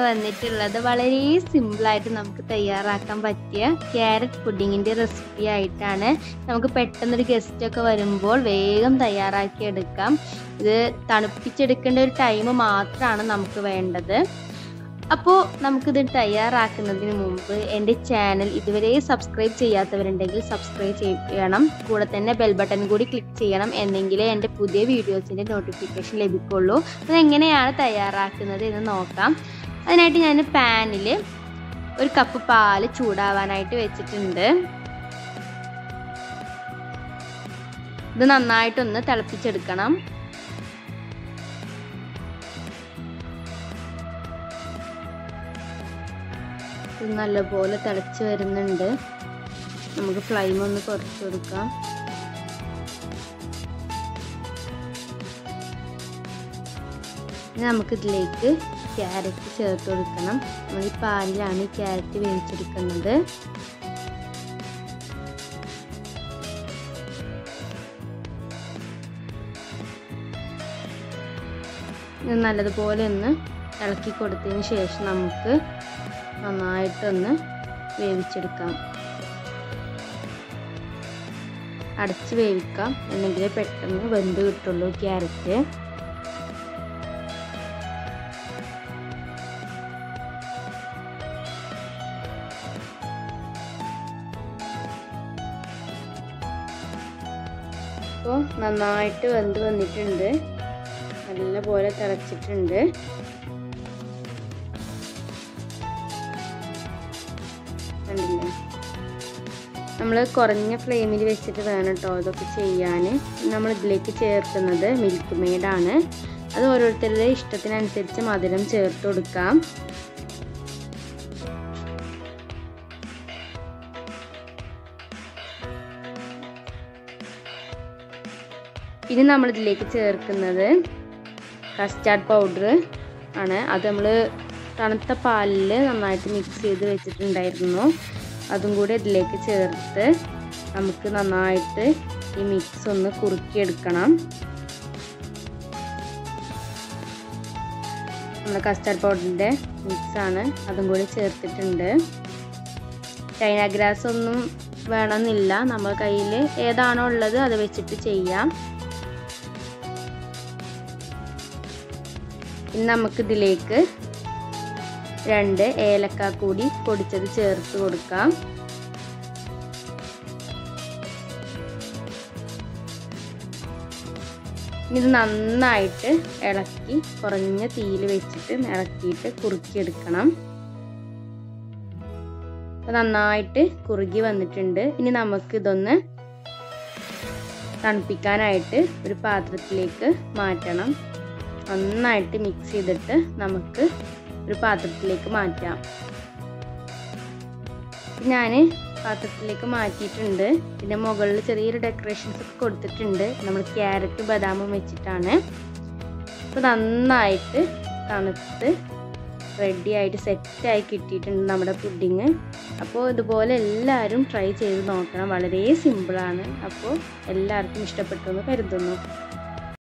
വന്നിട്ടുള്ളത് വളരെ സിമ്പിളായിട്ട് നമുക്ക് തയ്യാറാക്കാൻ പറ്റിയ ക്യാരറ്റ് പുഡിങ്ങിൻ്റെ റെസിപ്പി ആയിട്ടാണ് നമുക്ക് പെട്ടെന്നൊരു ഗസ്റ്റ് ഒക്കെ വരുമ്പോൾ വേഗം തയ്യാറാക്കി എടുക്കാം ഇത് തണുപ്പിച്ചെടുക്കേണ്ട ഒരു ടൈം മാത്രമാണ് നമുക്ക് വേണ്ടത് അപ്പോൾ നമുക്കിത് തയ്യാറാക്കുന്നതിന് മുമ്പ് എൻ്റെ ചാനൽ ഇതുവരെ സബ്സ്ക്രൈബ് ചെയ്യാത്തവരുണ്ടെങ്കിൽ സബ്സ്ക്രൈബ് ചെയ്യണം കൂടെ തന്നെ ബെൽ ബട്ടൺ കൂടി ക്ലിക്ക് ചെയ്യണം എന്നെങ്കിലേ എൻ്റെ പുതിയ വീഡിയോസിൻ്റെ നോട്ടിഫിക്കേഷൻ ലഭിക്കുള്ളൂ അത് എങ്ങനെയാണ് തയ്യാറാക്കുന്നത് എന്ന് നോക്കാം അതിനായിട്ട് ഞാൻ പാനിൽ ഒരു കപ്പ് പാല് ചൂടാവാനായിട്ട് വെച്ചിട്ടുണ്ട് ഇത് നന്നായിട്ടൊന്ന് തിളപ്പിച്ചെടുക്കണം ഇത് നല്ലപോലെ തിളച്ച് വരുന്നുണ്ട് നമുക്ക് ഫ്ലെയിം ഒന്ന് കുറച്ച് കൊടുക്കാം ഇനി നമുക്കിതിലേക്ക് ക്യാരറ്റ് ചേർത്ത് കൊടുക്കണം നമ്മൾ ഈ പാലിലാണ് ഈ ക്യാരറ്റ് വേവിച്ചെടുക്കുന്നത് ഇത് നല്ലതുപോലെ ഒന്ന് ഇളക്കി കൊടുത്തതിന് ശേഷം നമുക്ക് നന്നായിട്ടൊന്ന് വേവിച്ചെടുക്കാം അടച്ച് വേവിക്കാം എന്നെങ്കിലേ പെട്ടെന്ന് വെന്ത് കിട്ടുള്ളൂ ക്യാരറ്റ് അപ്പോൾ നന്നായിട്ട് വെന്ത് വന്നിട്ടുണ്ട് നല്ല പോലെ തിളച്ചിട്ടുണ്ട് കണ്ടില്ലേ നമ്മൾ കുറഞ്ഞ ഫ്ലെയിമിൽ വെച്ചിട്ട് വേണം കേട്ടോ ഇതൊക്കെ ചെയ്യാൻ നമ്മൾ ഇതിലേക്ക് ചേർക്കുന്നത് മിൽക്ക് മെയ്ഡാണ് അത് ഓരോരുത്തരുടെ ഇഷ്ടത്തിനനുസരിച്ച് മധുരം ചേർത്ത് കൊടുക്കാം ഇനി നമ്മൾ ഇതിലേക്ക് ചേർക്കുന്നത് കസ്റ്റാർഡ് പൗഡർ ആണ് അത് നമ്മൾ തണുത്ത പാലിൽ നന്നായിട്ട് മിക്സ് ചെയ്ത് വെച്ചിട്ടുണ്ടായിരുന്നു അതും കൂടി ഇതിലേക്ക് ചേർത്ത് നമുക്ക് നന്നായിട്ട് ഈ മിക്സ് ഒന്ന് കുറുക്കിയെടുക്കണം നമ്മുടെ കസ്റ്റാർഡ് പൗഡറിൻ്റെ മിക്സാണ് അതും കൂടി ചേർത്തിട്ടുണ്ട് ചൈന ഗ്രാസ് ഒന്നും വേണമെന്നില്ല നമ്മൾ കയ്യിൽ ഏതാണോ ഉള്ളത് അത് വെച്ചിട്ട് ചെയ്യാം ഇനി നമുക്കിതിലേക്ക് രണ്ട് ഏലക്ക കൂടി പൊടിച്ചത് ചേർത്ത് കൊടുക്കാം ഇത് നന്നായിട്ട് ഇളക്കി കുറഞ്ഞ തീയിൽ വെച്ചിട്ട് ഇളക്കിയിട്ട് കുറുക്കിയെടുക്കണം നന്നായിട്ട് കുറുകി വന്നിട്ടുണ്ട് ഇനി നമുക്ക് ഇതൊന്ന് തണുപ്പിക്കാനായിട്ട് ഒരു പാത്രത്തിലേക്ക് മാറ്റണം നന്നായിട്ട് മിക്സ് ചെയ്തിട്ട് നമുക്ക് ഒരു പാത്രത്തിലേക്ക് മാറ്റാം ഞാൻ പാത്രത്തിലേക്ക് മാറ്റിയിട്ടുണ്ട് പിന്നെ മുകളിൽ ചെറിയൊരു ഡെക്കറേഷൻസ് ഒക്കെ കൊടുത്തിട്ടുണ്ട് നമ്മൾ ക്യാരറ്റ് ബദാമും വെച്ചിട്ടാണ് അപ്പോൾ നന്നായിട്ട് തണുത്ത് റെഡി ആയിട്ട് സെറ്റായി കിട്ടിയിട്ടുണ്ട് നമ്മുടെ പുഡിങ് അപ്പോൾ ഇതുപോലെ എല്ലാവരും ട്രൈ ചെയ്ത് നോക്കണം വളരെ സിമ്പിളാണ് അപ്പോൾ എല്ലാവർക്കും ഇഷ്ടപ്പെട്ടു എന്ന് കരുതുന്നു